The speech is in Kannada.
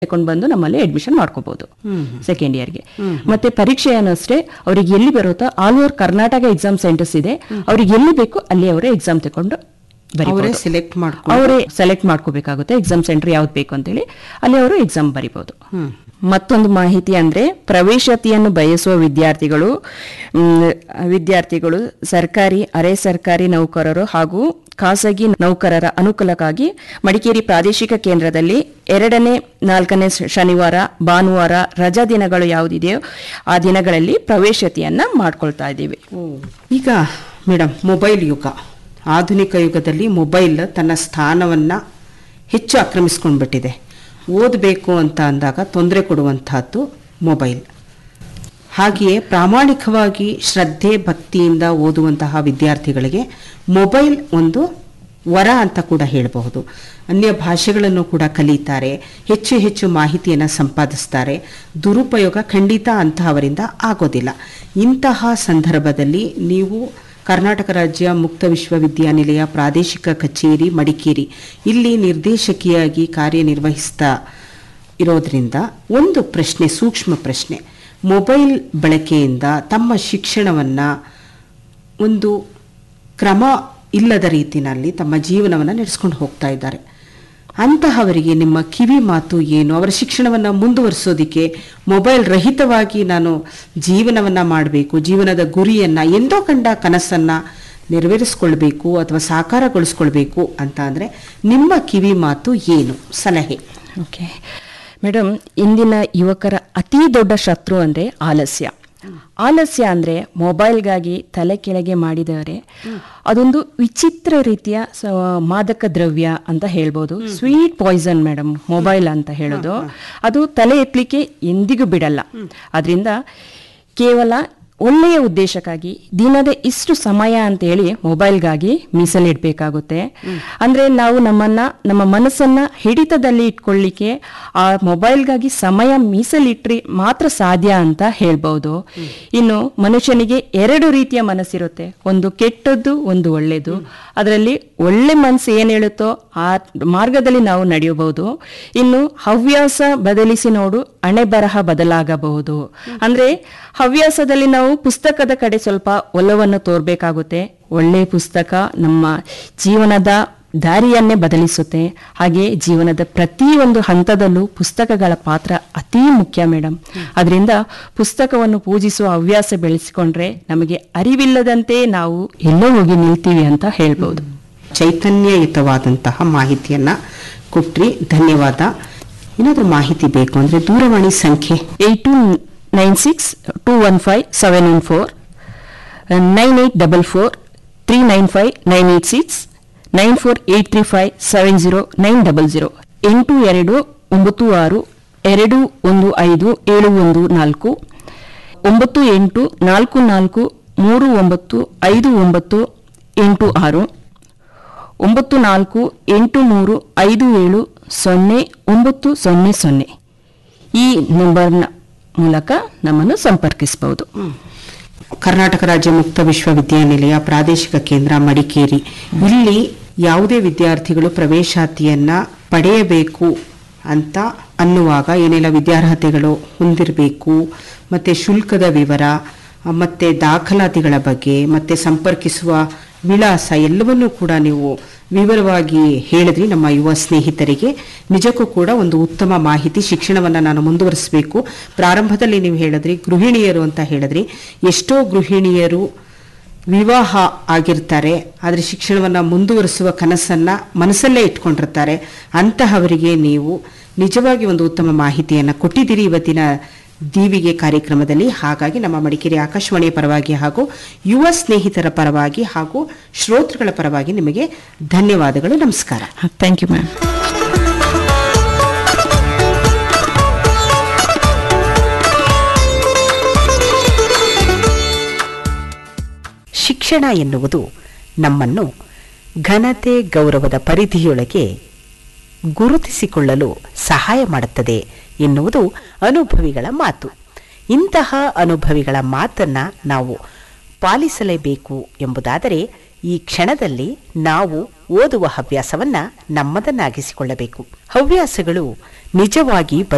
ತಗೊಂಡು ಬಂದು ನಮ್ಮಲ್ಲಿ ಅಡ್ಮಿಷನ್ ಮಾಡ್ಕೋಬಹುದು ಸೆಕೆಂಡ್ ಇಯರ್ಗೆ ಮತ್ತೆ ಪರೀಕ್ಷೆಯನ್ನು ಅಷ್ಟೇ ಅವ್ರಿಗೆ ಎಲ್ಲಿ ಬರುತ್ತೋ all over Karnataka exam centres ಇದೆ ಅವ್ರಿಗೆ ಎಲ್ಲಿ ಬೇಕು ಅಲ್ಲಿ ಅವರೇ ಎಕ್ಸಾಮ್ ತಗೊಂಡು ಅವರೇ ಬರೀಬಹುದು ಸೆಲೆಕ್ಟ್ ಮಾಡ್ಕೊಂಡು ಅವರೇ ಸೆಲೆಕ್ಟ್ ಮಾಡ್ಕೋಬೇಕಾಗುತ್ತೆ ಎಕ್ಸಾಮ್ ಸೆಂಟರ್ ಯಾವ್ದು ಬೇಕು ಅಂತೇಳಿ ಅಲ್ಲಿ ಅವರು ಎಕ್ಸಾಮ್ ಬರಿಬಹುದು ಮತ್ತೊಂದು ಮಾಹಿತಿ ಅಂದ್ರೆ ಪ್ರವೇಶಾತಿಯನ್ನು ಬಯಸುವ ವಿದ್ಯಾರ್ಥಿಗಳು ಮ್, ವಿದ್ಯಾರ್ಥಿಗಳು ಸರ್ಕಾರಿ ಅರೆ ಸರ್ಕಾರಿ ನೌಕರರು ಹಾಗೂ ಖಾಸಗಿ ನೌಕರರ ಅನುಕೂಲಕ್ಕಾಗಿ ಮಡಿಕೇರಿ ಪ್ರಾದೇಶಿಕ ಕೇಂದ್ರದಲ್ಲಿ ಎರಡನೇ ನಾಲ್ಕನೇ ಶ- ಶನಿವಾರ ಭಾನುವಾರ ರಜಾ ದಿನಗಳು ಯಾವುದಿದೆಯೋ ಆ ದಿನಗಳಲ್ಲಿ ಪ್ರವೇಶಾತಿಯನ್ನ ಮಾಡ್ಕೊಳ್ತಾ ಇದ್ದೀವಿ ಈಗ ಮೇಡಮ್ ಮೊಬೈಲ್ ಯುಗ ಆಧುನಿಕ ಯುಗದಲ್ಲಿ ಮೊಬೈಲ್ ತನ್ನ ಸ್ಥಾನವನ್ನು ಹೆಚ್ಚು ಆಕ್ರಮಿಸ್ಕೊಂಡ್ಬಿಟ್ಟಿದೆ ಓದಬೇಕು ಅಂತ ಅಂದಾಗ ತೊಂದರೆ ಕೊಡುವಂತಹದ್ದು ಮೊಬೈಲ್ ಹಾಗೆಯೇ ಪ್ರಾಮಾಣಿಕವಾಗಿ ಶ್ರದ್ಧೆ ಭಕ್ತಿಯಿಂದ ಓದುವಂತಹ ವಿದ್ಯಾರ್ಥಿಗಳಿಗೆ ಮೊಬೈಲ್ ಒಂದು ವರ ಅಂತ ಕೂಡ ಹೇಳಬಹುದು ಅನ್ಯ ಭಾಷೆಗಳನ್ನು ಕೂಡ ಕಲಿತಾರೆ ಹೆಚ್ಚು ಹೆಚ್ಚು ಮಾಹಿತಿಯನ್ನು ಸಂಪಾದಿಸ್ತಾರೆ ದುರುಪಯೋಗ ಖಂಡಿತ ಅಂತಹವರಿಂದ ಆಗೋದಿಲ್ಲ ಇಂತಹ ಸಂದರ್ಭದಲ್ಲಿ ನೀವು ಕರ್ನಾಟಕ ರಾಜ್ಯ ಮುಕ್ತ ವಿಶ್ವವಿದ್ಯಾನಿಲಯ ಪ್ರಾದೇಶಿಕ ಕಚೇರಿ ಮಡಿಕೇರಿ ಇಲ್ಲಿ ನಿರ್ದೇಶಕಿಯಾಗಿ ಕಾರ್ಯನಿರ್ವಹಿಸ್ತಾ ಇರೋದ್ರಿಂದ ಒಂದು ಪ್ರಶ್ನೆ ಸೂಕ್ಷ್ಮ ಪ್ರಶ್ನೆ ಮೊಬೈಲ್ ಬಳಕೆಯಿಂದ ತಮ್ಮ ಶಿಕ್ಷಣವನ್ನು ಒಂದು ಕ್ರಮ ಇಲ್ಲದ ರೀತಿಯಲ್ಲಿ ತಮ್ಮ ಜೀವನವನ್ನು ನಡೆಸ್ಕೊಂಡು ಹೋಗ್ತಾ ಇದ್ದಾರೆ ಅಂತಹವರಿಗೆ ನಿಮ್ಮ ಕಿವಿ ಮಾತು ಏನು ಅವರ ಶಿಕ್ಷಣವನ್ನು ಮುಂದುವರಿಸೋದಕ್ಕೆ ಮೊಬೈಲ್ ರಹಿತವಾಗಿ ನಾನು ಜೀವನವನ್ನು ಮಾಡಬೇಕು ಜೀವನದ ಗುರಿಯನ್ನು ಎಂದೋ ಕಂಡ ಕನಸನ್ನು ನೆರವೇರಿಸ್ಕೊಳ್ಬೇಕು ಅಥವಾ ಸಾಕಾರಗೊಳಿಸ್ಕೊಳ್ಬೇಕು ಅಂತ ಅಂದರೆ ನಿಮ್ಮ ಕಿವಿ ಮಾತು ಏನು ಸಲಹೆ ಓಕೆ ಮೇಡಮ್ ಇಂದಿನ ಯುವಕರ ಅತಿ ದೊಡ್ಡ ಶತ್ರು ಅಂದರೆ ಆಲಸ್ಯ ಆಲಸ್ಯ ಅಂದರೆ ಮೊಬೈಲ್ಗಾಗಿ ತಲೆ ಕೆಳಗೆ ಮಾಡಿದರೆ ಅದೊಂದು ವಿಚಿತ್ರ ರೀತಿಯ ಸ- ಮಾದಕ ದ್ರವ್ಯ ಅಂತ ಹೇಳ್ಬೋದು ಸ್ವೀಟ್ ಪಾಯ್ಸನ್ ಮೇಡಮ್ ಮೊಬೈಲ್ ಅಂತ ಹೇಳೋದು ಅದು ತಲೆ ಎತ್ತಲಿಕ್ಕೆ ಎಂದಿಗೂ ಬಿಡಲ್ಲ ಅದರಿಂದ ಕೇವಲ ಒಳ್ಳೆಯ ಉದ್ದೇಶಕ್ಕಾಗಿ ದಿನದ ಇಷ್ಟು ಸಮಯ ಅಂತ ಹೇಳಿ ಮೊಬೈಲ್ಗಾಗಿ ಮೀಸಲಿಡ್ಬೇಕಾಗುತ್ತೆ ಅಂದ್ರೆ ನಾವು ನಮ್ಮನ್ನ ನಮ್ಮ ಮನಸ್ಸನ್ನ ಹಿಡಿತದಲ್ಲಿ ಇಟ್ಕೊಳ್ಳಿಕ್ಕೆ ಆ ಮೊಬೈಲ್ಗಾಗಿ ಸಮಯ ಮೀಸಲಿಟ್ರಿ ಮಾತ್ರ ಸಾಧ್ಯ ಅಂತ ಹೇಳ್ಬಹುದು ಇನ್ನು ಮನುಷ್ಯನಿಗೆ ಎರಡು ರೀತಿಯ ಮನಸ್ಸಿರುತ್ತೆ ಒಂದು ಕೆಟ್ಟದ್ದು ಒಂದು ಒಳ್ಳೆಯದು ಅದರಲ್ಲಿ ಒಳ್ಳೆ ಮನಸ್ಸು ಏನ್ ಹೇಳುತ್ತೋ ಆ ಮಾರ್ಗದಲ್ಲಿ ನಾವು ನಡೆಯಬಹುದು ಇನ್ನು ಹವ್ಯಾಸ ಬದಲಿಸಿ ನೋಡು ಹಣೆ ಬರಹ ಬದಲಾಗಬಹುದು ಅಂದ್ರೆ ಹವ್ಯಾಸದಲ್ಲಿ ನಾವು ಪುಸ್ತಕದ ಕಡೆ ಸ್ವಲ್ಪ ಒಲವನ್ನು ತೋರ್ಬೇಕಾಗುತ್ತೆ ಒಳ್ಳೆ ಪುಸ್ತಕ ನಮ್ಮ ಜೀವನದ ದಾರಿಯನ್ನೇ ಬದಲಿಸುತ್ತೆ ಹಾಗೆ ಜೀವನದ ಪ್ರತಿಯೊಂದು ಹಂತದಲ್ಲೂ ಪುಸ್ತಕಗಳ ಪಾತ್ರ ಅತೀ ಮುಖ್ಯ ಮೇಡಮ್ ಅದರಿಂದ ಪುಸ್ತಕವನ್ನು ಪೂಜಿಸುವ ಹವ್ಯಾಸ ಬೆಳೆಸಿಕೊಂಡ್ರೆ ನಮಗೆ ಅರಿವಿಲ್ಲದಂತೆ ನಾವು ಎಲ್ಲೋ ಹೋಗಿ ನಿಲ್ತೀವಿ ಅಂತ ಹೇಳ್ಬೋದು ಚೈತನ್ಯಯುತವಾದಂತಹ ಮಾಹಿತಿಯನ್ನ ಕೊಟ್ರಿ ಧನ್ಯವಾದ ಏನಾದರೂ ಮಾಹಿತಿ ಬೇಕು ಅಂದ್ರೆ ದೂರವಾಣಿ ಸಂಖ್ಯೆ eight two nine six two one five seven one four nine eight double four three nine five nine eight six nine four eight three five seven zero nine double zero ಎಂಟು ಎರಡು ಒಂಬತ್ತು ಆರು ಎರಡು ಒಂದು ಐದು ಏಳು ಒಂದು ನಾಲ್ಕು ಒಂಬತ್ತು ಎಂಟು ನಾಲ್ಕು ನಾಲ್ಕು ಮೂರು ಒಂಬತ್ತು ಐದು ಒಂಬತ್ತು ಎಂಟು ಆರು ಒಂಬತ್ತು ನಾಲ್ಕು ಎಂಟು ಮೂರು ಐದು ಏಳು ಸೊನ್ನೆ ಒಂಬತ್ತು ಸೊನ್ನೆ ಸೊನ್ನೆ ಈ ನಂಬರ್ನ ಮೂಲಕ ನಮ್ಮನ್ನು ಸಂಪರ್ಕಿಸಬಹುದು ಕರ್ನಾಟಕ ರಾಜ್ಯ ಮುಕ್ತ ವಿಶ್ವವಿದ್ಯಾನಿಲಯ ಪ್ರಾದೇಶಿಕ ಕೇಂದ್ರ ಮಡಿಕೇರಿ ಇಲ್ಲಿ ಯಾವುದೇ ವಿದ್ಯಾರ್ಥಿಗಳು ಪ್ರವೇಶಾತಿಯನ್ನ ಪಡೆಯಬೇಕು ಅಂತ ಅನ್ನುವಾಗ ಏನೆಲ್ಲ ವಿದ್ಯಾರ್ಹತೆಗಳು ಹೊಂದಿರಬೇಕು ಮತ್ತೆ ಶುಲ್ಕದ ವಿವರ ಆ, ಮತ್ತೆ ದಾಖಲಾತಿಗಳ ಬಗ್ಗೆ ಮತ್ತೆ ಸಂಪರ್ಕಿಸುವ ವಿಳಾಸ ಎಲ್ಲವನ್ನೂ ಕೂಡ ನೀವು ವಿವರವಾಗಿ ಹೇಳಿದ್ರಿ ನಮ್ಮ ಯುವ ಸ್ನೇಹಿತರಿಗೆ ನಿಜಕ್ಕೂ ಕೂಡ ಒಂದು ಉತ್ತಮ ಮಾಹಿತಿ ಶಿಕ್ಷಣವನ್ನು ನಾನು ಮುಂದುವರಿಸಬೇಕು ಪ್ರಾರಂಭದಲ್ಲಿ ನೀವು ಹೇಳಿದ್ರಿ ಗೃಹಿಣಿಯರು ಅಂತ ಹೇಳಿದ್ರಿ ಎಷ್ಟೋ ಗೃಹಿಣಿಯರು ವಿವಾಹ ಆಗಿರ್ತಾರೆ ಆದರೆ ಶಿಕ್ಷಣವನ್ನು ಮುಂದುವರಿಸುವ ಕನಸನ್ನು ಮನಸ್ಸಲ್ಲೇ ಇಟ್ಕೊಂಡಿರ್ತಾರೆ ಅಂತಹವರಿಗೆ ನೀವು ನಿಜವಾಗಿ ಒಂದು ಉತ್ತಮ ಮಾಹಿತಿಯನ್ನು ಕೊಟ್ಟಿದ್ದೀರಿ ಇವತ್ತಿನ ದೀವಿಗೆ ಕಾರ್ಯಕ್ರಮದಲ್ಲಿ ಹಾಗಾಗಿ ನಮ್ಮ ಮಡಿಕೇರಿ ಆಕಾಶವಾಣಿಯ ಪರವಾಗಿ ಹಾಗೂ ಯುವ ಸ್ನೇಹಿತರ ಪರವಾಗಿ ಹಾಗೂ ಶ್ರೋತೃಗಳ ಪರವಾಗಿ ನಿಮಗೆ ಧನ್ಯವಾದಗಳು ನಮಸ್ಕಾರ ಥ್ಯಾಂಕ್ ಯು ಮ್ಯಾಮ್ ಶಿಕ್ಷಣ ಎನ್ನುವುದು ನಮ್ಮನ್ನು ಘನತೆ ಗೌರವದ ಪರಿಧಿಯೊಳಗೆ ಗುರುತಿಸಿಕೊಳ್ಳಲು ಸಹಾಯ ಮಾಡುತ್ತದೆ ಎನ್ನುವುದು ಅನುಭವಿಗಳ ಮಾತು ಇಂತಹ ಅನುಭವಿಗಳ ಮಾತನ್ನ ನಾವು ಪಾಲಿಸಲೇಬೇಕು ಎಂಬುದಾದರೆ ಈ ಕ್ಷಣದಲ್ಲಿ ನಾವು ಓದುವ ಹವ್ಯಾಸವನ್ನ ನಮ್ಮದನ್ನಾಗಿಸಿಕೊಳ್ಳಬೇಕು ಹವ್ಯಾಸಗಳು ನಿಜವಾಗಿ